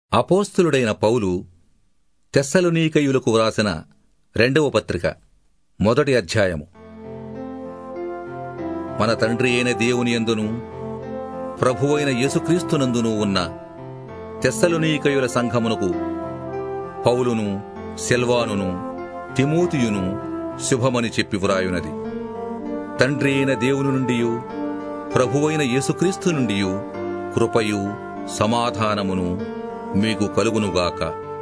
అపోస్తులుడైన పౌలు తెస్సలునీకయులకు వ్రాసిన రెండవ పత్రిక మొదటి అధ్యాయము మన తండ్రి అయిన దేవుని యందును ప్రభువైన యేసుక్రీస్తునందును ఉన్న తెస్సలునీకయుల సంఘమునకు పౌలును సెల్వానును తిమోతియును శుభమని చెప్పి వ్రాయునది తండ్రి అయిన దేవుని నుండియు ప్రభువైన యేసుక్రీస్తు నుండియు కృపయు సమాధానమును మీకు కలుగునుగాక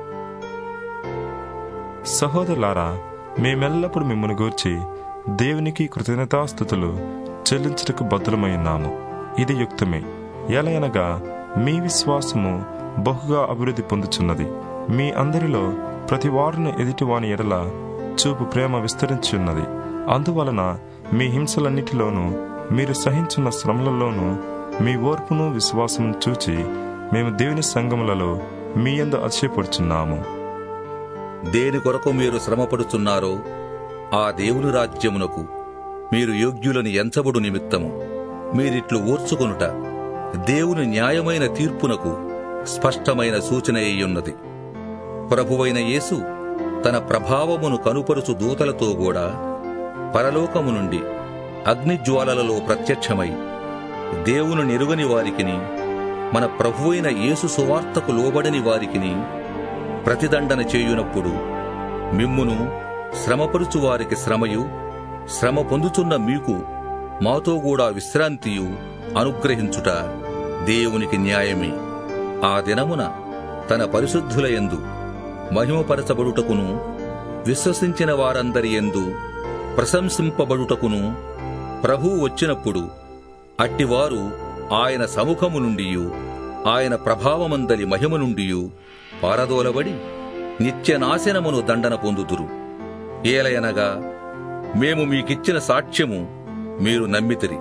సహోదరులారా మేమెల్లప్పుడు మిమ్మల్ని గూర్చి దేవునికి కృతజ్ఞతాస్థుతులు చెల్లించుటకు బద్దులమై ఉన్నాము ఇది యుక్తమే ఎలయనగా మీ విశ్వాసము బహుగా అభివృద్ధి పొందుచున్నది మీ అందరిలో ప్రతి వారిని ఎదుటివాని ఎడల చూపు ప్రేమ విస్తరించున్నది అందువలన మీ హింసలన్నిటిలోనూ మీరు సహించున్న శ్రమలలోనూ మీ ఓర్పును విశ్వాసమును చూచి మేము దేవుని సంగములలో మీ యందు అతిశయపడుచున్నాము దేని కొరకు మీరు శ్రమపడుచున్నారో ఆ దేవుని రాజ్యమునకు మీరు యోగ్యులని ఎంచబడు నిమిత్తము మీరిట్లు ఓర్చుకొనుట దేవుని న్యాయమైన తీర్పునకు స్పష్టమైన సూచన అయ్యున్నది ప్రభువైన యేసు తన ప్రభావమును కనుపరుచు దూతలతో కూడా పరలోకము నుండి అగ్నిజ్వాలలలో ప్రత్యక్షమై దేవుని నెరుగని వారికిని మన ప్రభువైన యేసు సువార్తకు లోబడని వారికిని ప్రతిదండన చేయునప్పుడు మిమ్మును శ్రమపరుచు వారికి శ్రమయు శ్రమ పొందుచున్న మీకు మాతో కూడా విశ్రాంతియు అనుగ్రహించుట దేవునికి న్యాయమే ఆ దినమున తన పరిశుద్ధుల యందు మహిమపరచబడుటకును విశ్వసించిన వారందరి యందు ప్రశంసింపబడుటకును ప్రభువు వచ్చినప్పుడు అట్టివారు ఆయన సముఖము నుండియు ఆయన ప్రభావమందలి మహిమ నుండియు పారదోలబడి నిత్యనాశనమును దండన పొందుదురు ఏలయనగా మేము మీకిచ్చిన సాక్ష్యము మీరు నమ్మితిరి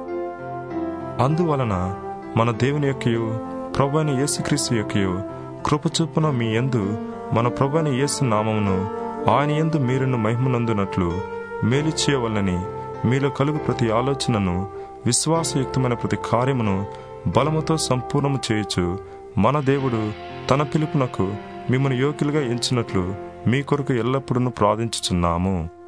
అందువలన మన దేవుని యొక్కయు ప్రభు అయిన యేసుక్రీస్తు యొక్కయు కృపచొప్పున మీ యందు మన ప్రభు అయిన యేసు నామమును ఆయన యందు మీరును మహిమనందునట్లు మేలు చేయవలనని మీలో కలుగు ప్రతి ఆలోచనను విశ్వాసయుక్తమైన ప్రతి కార్యమును బలముతో సంపూర్ణము చేయుచు మన దేవుడు తన పిలుపునకు మిమ్మల్ని యోగ్యులుగా ఎంచినట్లు మీ కొరకు ఎల్లప్పుడూ ప్రార్థించుచున్నాము